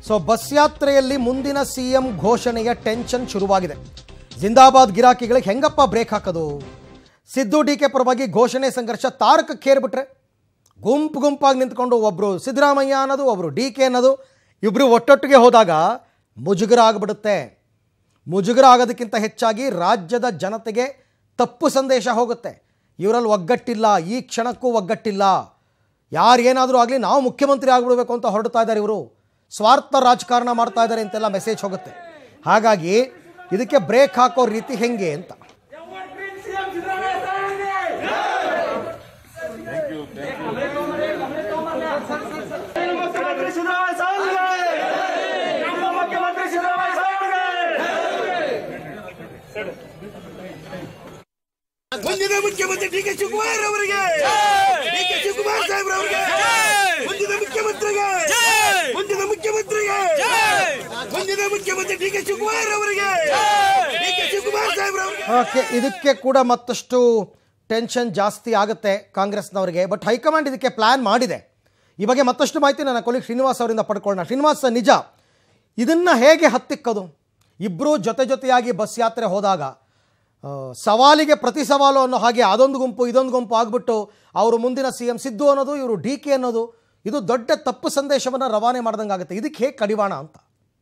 So bus ಯಾತ್ರೆಯಲ್ಲಿ ಮುಂದಿನ C M ಘೋಷಣೆಯ tension ಶುರುವಾಗಿದೆ ಜಿಂದಾಬಾದ್ ಗಿರಾಕಿಗಳಿಗೆ ಹೆಂಗಪ್ಪ ಬ್ರೇಕ್ ಹಾಕೋದು ಸಿದ್ದು ಡಿ ಕೆ ಪರವಾಗಿ ಘೋಷಣೆ ಸಂಘರ್ಷ ತಾರಕಕ್ಕೇರ್ಬಿಟ್ರೆ ಗುಂಪು ಗುಂಪಾಗಿ ನಿಂತ್ಕೊಂಡು ಒಬ್ಬರು ಸಿದ್ದರಾಮಯ್ಯ ಅನ್ನೋದು ಒಬ್ಬರು ಡಿ ಕೆ ಅನ್ನೋದು ಇಬ್ಬರು ಒಟ್ಟೊಟ್ಟಿಗೆ ಹೋದಾಗ ಮುಜುಗರ ಆಗಿಬಿಡುತ್ತೆ ಮುಜುಗರ ಆಗೋದಕ್ಕಿಂತ ಹೆಚ್ಚಾಗಿ ರಾಜ್ಯದ ಜನತೆಗೆ ತಪ್ಪು ಸಂದೇಶ ಹೋಗುತ್ತೆ ಇವರಲ್ಲಿ ಒಗ್ಗಟ್ಟಿಲ್ಲ ಈ ಕ್ಷಣಕ್ಕೂ ಒಗ್ಗಟ್ಟಿಲ್ಲ ಯಾರು ಏನಾದರೂ ಆಗಲಿ ನಾವು ಮುಖ್ಯಮಂತ್ರಿ ಆಗಿಬಿಡ್ಬೇಕು ಅಂತ ಹೊರಡ್ತಾ ಇದ್ದಾರೆ ಇವರು ಸ್ವಾರ್ಥ ರಾಜಕಾರಣ ಮಾಡ್ತಾ ಇದ್ದಾರೆ ಅಂತೆಲ್ಲ ಮೆಸೇಜ್ ಹೋಗುತ್ತೆ ಹಾಗಾಗಿ ಇದಕ್ಕೆ ಬ್ರೇಕ್ ಹಾಕೋ ರೀತಿ ಹೆಂಗೆ ಅಂತ ಮುಖ್ಯಮಂತ್ರಿ ಸಿದ್ದರಾಮಯ್ಯ ಸಾಹೇಬ್ರಿಗೆ ನಮ್ಮ ಮುಖ್ಯಮಂತ್ರಿ ಸಿದ್ದರಾಮಯ್ಯ ಸಾಹೇಬ್ರಿಗೆ ಮುಂದಿನ ಮುಖ್ಯಮಂತ್ರಿ ಡಿ ಕೆ ಶಿವಕುಮಾರ್ ಅವರಿಗೆ ಡಿ ಕೆ ಶಿವಕುಮಾರ್ ಸಾಹೇಬ್ರ ಅವರಿಗೆ ಮುಂದಿನ ಮುಖ್ಯಮಂತ್ರಿಗೆ ಮುಂದಿನ ಮುಖ್ಯಮಂತ್ರಿಗೆ ಮುಂದಿನ ಮುಖ್ಯಮಂತ್ರಿ ಡಿ ಕೆ ಶಿವಕುಮಾರ್ ಅವರಿಗೆ ಡಿ ಕೆ ಶಿವಕುಮಾರ್ ಸಾಹೇಬ್ರ ಅವರಿಗೆ ಓಕೆ ಇದಕ್ಕೆ ಕೂಡ ಮತ್ತಷ್ಟು ಟೆನ್ಷನ್ ಜಾಸ್ತಿ ಆಗುತ್ತೆ ಕಾಂಗ್ರೆಸ್ನವರಿಗೆ ಬಟ್ ಹೈಕಮಾಂಡ್ ಇದಕ್ಕೆ ಪ್ಲ್ಯಾನ್ ಮಾಡಿದೆ ಈ ಬಗ್ಗೆ ಮತ್ತಷ್ಟು ಮಾಹಿತಿ ನನ್ನ ಕೊಲಿಗ್ ಶ್ರೀನಿವಾಸ್ ಅವರಿಂದ ಪಡ್ಕೊಳ್ಳೋಣ ಶ್ರೀನಿವಾಸ್ ನಿಜ ಇದನ್ನು ಹೇಗೆ ಹತ್ತಿಕ್ಕೋದು ಇಬ್ಬರೂ ಜೊತೆ ಜೊತೆಯಾಗಿ ಬಸ್ ಯಾತ್ರೆ ಹೋದಾಗ ಆ, ಸವಾಲಿಗೆ ಪ್ರತಿ ಸವಾಲು ಅನ್ನೋ ಹಾಗೆ ಅದೊಂದು ಗುಂಪು ಇದೊಂದು ಗುಂಪು ಆಗಿಬಿಟ್ಟು ಅವರು ಮುಂದಿನ ಸಿ ಎಂ ಸಿದ್ದು ಅನ್ನೋದು ಇವರು ಡಿ ಕೆ ಅನ್ನೋದು ಇದು ದೊಡ್ಡ ತಪ್ಪು ಸಂದೇಶವನ್ನು ರವಾನೆ ಮಾಡ್ದಂಗೆ ಆಗುತ್ತೆ ಇದಕ್ಕೆ ಹೇಗೆ ಕಡಿವಾಣ ಅಂತ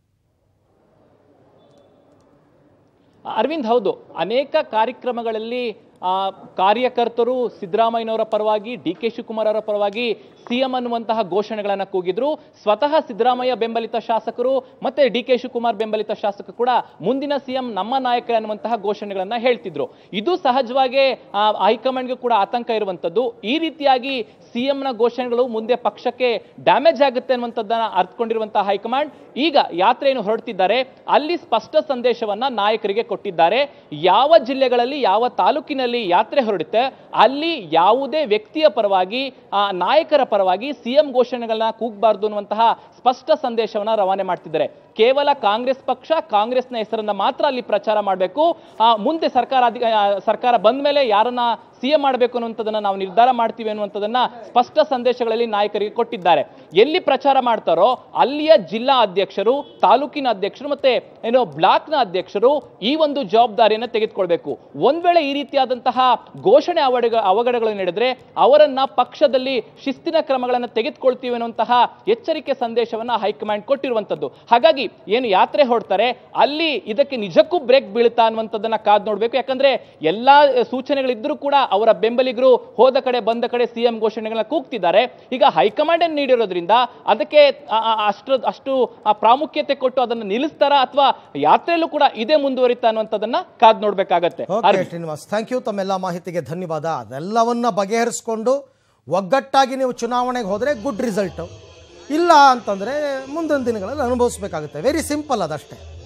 ಅರವಿಂದ್ ಹೌದು ಅನೇಕ ಕಾರ್ಯಕ್ರಮಗಳಲ್ಲಿ ಆ, ಕಾರ್ಯಕರ್ತರು ಸಿದ್ದರಾಮಯ್ಯನವರ ಪರವಾಗಿ ಡಿ ಕೆ ಶಿವಕುಮಾರ್ ಅವರ ಪರವಾಗಿ ಸಿಎಂ ಅನ್ನುವಂತಹ ಘೋಷಣೆಗಳನ್ನು ಕೂಗಿದ್ರು ಸ್ವತಃ ಸಿದ್ದರಾಮಯ್ಯ ಬೆಂಬಲಿತ ಶಾಸಕರು ಮತ್ತೆ ಡಿ ಕೆ ಶಿವಕುಮಾರ್ ಬೆಂಬಲಿತ ಶಾಸಕರು ಕೂಡ ಮುಂದಿನ ಸಿಎಂ ನಮ್ಮ ನಾಯಕ ಅನ್ನುವಂತಹ ಘೋಷಣೆಗಳನ್ನ ಹೇಳ್ತಿದ್ರು ಇದು ಸಹಜವಾಗಿ ಆ, ಹೈಕಮಾಂಡ್ಗೂ ಕೂಡ ಆತಂಕ ಇರುವಂತದ್ದು ಈ ರೀತಿಯಾಗಿ ಸಿಎಂನ ಘೋಷಣೆಗಳು ಮುಂದೆ ಪಕ್ಷಕ್ಕೆ ಡ್ಯಾಮೇಜ್ ಆಗುತ್ತೆ ಅನ್ನುವಂಥದ್ದನ್ನ ಅರ್ಥಕೊಂಡಿರುವಂತಹ ಹೈಕಮಾಂಡ್ ಈಗ ಯಾತ್ರೆಯನ್ನು ಹೊರಡ್ತಿದ್ದಾರೆ ಅಲ್ಲಿ ಸ್ಪಷ್ಟ ಸಂದೇಶವನ್ನ ನಾಯಕರಿಗೆ ಕೊಟ್ಟಿದ್ದಾರೆ ಯಾವ ಜಿಲ್ಲೆಗಳಲ್ಲಿ ಯಾವ ತಾಲೂಕಿನಲ್ಲಿ ಯಾತ್ರೆ ಹೊರಡುತ್ತೆ ಅಲ್ಲಿ ಯಾವುದೇ ವ್ಯಕ್ತಿಯ ಪರವಾಗಿ ಆ, ನಾಯಕರ ಪರವಾಗಿ ಸಿಎಂ ಘೋಷಣೆಗಳನ್ನ ಕೂಗಬಾರ್ದು ಅನ್ನುವಂತಹ ಸ್ಪಷ್ಟ ಸಂದೇಶವನ್ನ ರವಾನೆ ಮಾಡ್ತಿದ್ದಾರೆ ಕೇವಲ ಕಾಂಗ್ರೆಸ್ ಪಕ್ಷ ಕಾಂಗ್ರೆಸ್ನ ಹೆಸರನ್ನ ಮಾತ್ರ ಅಲ್ಲಿ ಪ್ರಚಾರ ಮಾಡಬೇಕು ಮುಂದೆ ಸರ್ಕಾರ ಅಧಿ- ಆ, ಸರ್ಕಾರ ಬಂದ ಮೇಲೆ ಯಾರನ್ನ ಸಿಎಂ ಮಾಡಬೇಕು ಅನ್ನುವಂಥದ್ದನ್ನ ನಾವು ನಿರ್ಧಾರ ಮಾಡ್ತೀವಿ ಅನ್ನುವಂಥದ್ದನ್ನ ಸ್ಪಷ್ಟ ಸಂದೇಶಗಳಲ್ಲಿ ನಾಯಕರಿಗೆ ಕೊಟ್ಟಿದ್ದಾರೆ ಎಲ್ಲಿ ಪ್ರಚಾರ ಮಾಡ್ತಾರೋ ಅಲ್ಲಿಯ ಜಿಲ್ಲಾ ಅಧ್ಯಕ್ಷರು ತಾಲೂಕಿನ ಅಧ್ಯಕ್ಷರು ಮತ್ತೆ ಏನು ಬ್ಲಾಕ್ನ ಅಧ್ಯಕ್ಷರು ಈ ಒಂದು ಜವಾಬ್ದಾರಿಯನ್ನು ತೆಗೆದುಕೊಳ್ಬೇಕು ಒಂದ್ ವೇಳೆ ಈ ರೀತಿಯಾದಂತಹ ಘೋಷಣೆ ಅವಘಡ ಅವಘಡಗಳು ನಡೆದ್ರೆ ಅವರನ್ನ ಪಕ್ಷದಲ್ಲಿ ಶಿಸ್ತಿನ ಕ್ರಮಗಳನ್ನು ತೆಗೆದುಕೊಳ್ತೀವಿ ಅನ್ನುವಂತಹ ಎಚ್ಚರಿಕೆ ಸಂದೇಶವನ್ನ ಹೈಕಮಾಂಡ್ ಕೊಟ್ಟಿರುವಂತದ್ದು ಹಾಗಾಗಿ ಏನು ಯಾತ್ರೆ ಹೊರಡ್ತಾರೆ ಅಲ್ಲಿ ಇದಕ್ಕೆ ನಿಜಕ್ಕೂ ಬ್ರೇಕ್ ಬೀಳುತ್ತಾ ಅನ್ನುವಂಥದ್ದನ್ನ ಕಾದ್ ನೋಡ್ಬೇಕು ಯಾಕಂದ್ರೆ ಎಲ್ಲಾ ಸೂಚನೆಗಳಿದ್ರೂ ಕೂಡ ಅವರ ಬೆಂಬಲಿಗರು ಹೋದ ಕಡೆ ಬಂದ ಕಡೆ ಸಿಎಂ ಘೋಷಣೆಗಳನ್ನ ಕೂಗ್ತಿದ್ದಾರೆ ಈಗ ಹೈಕಮಾಂಡ್ ಅನ್ನು ನೀಡಿರೋದ್ರಿಂದ ಅದಕ್ಕೆ ಆ- ಆ- ಅಷ್ಟು ಅಷ್ಟು ಆ ಪ್ರಾಮುಖ್ಯತೆ ಕೊಟ್ಟು ಅದನ್ನು ನಿಲ್ಲಿಸ್ತಾರಾ ಅಥವಾ ಯಾತ್ರೆಯಲ್ಲೂ ಕೂಡ ಇದೇ ಮುಂದುವರಿತಾ ಅನ್ನುವಂಥದ್ದನ್ನ ಕಾದ್ ನೋಡ್ಬೇಕಾಗತ್ತೆ okay Aravind. Srinivas thank you ತಮ್ಮೆಲ್ಲ ಮಾಹಿತಿಗೆ ಧನ್ಯವಾದ ಅದೆಲ್ಲವನ್ನ ಬಗೆಹರಿಸ್ಕೊಂಡು ಒಗ್ಗಟ್ಟಾಗಿ ನೀವು ಚುನಾವಣೆಗೆ ಹೋದರೆ ಗುಡ್ ರಿಸಲ್ಟು ಇಲ್ಲ ಅಂತಂದರೆ ಮುಂದಿನ ದಿನಗಳಲ್ಲಿ ಅನುಭವಿಸ್ಬೇಕಾಗುತ್ತೆ ವೆರಿ ಸಿಂಪಲ್ ಅದಷ್ಟೇ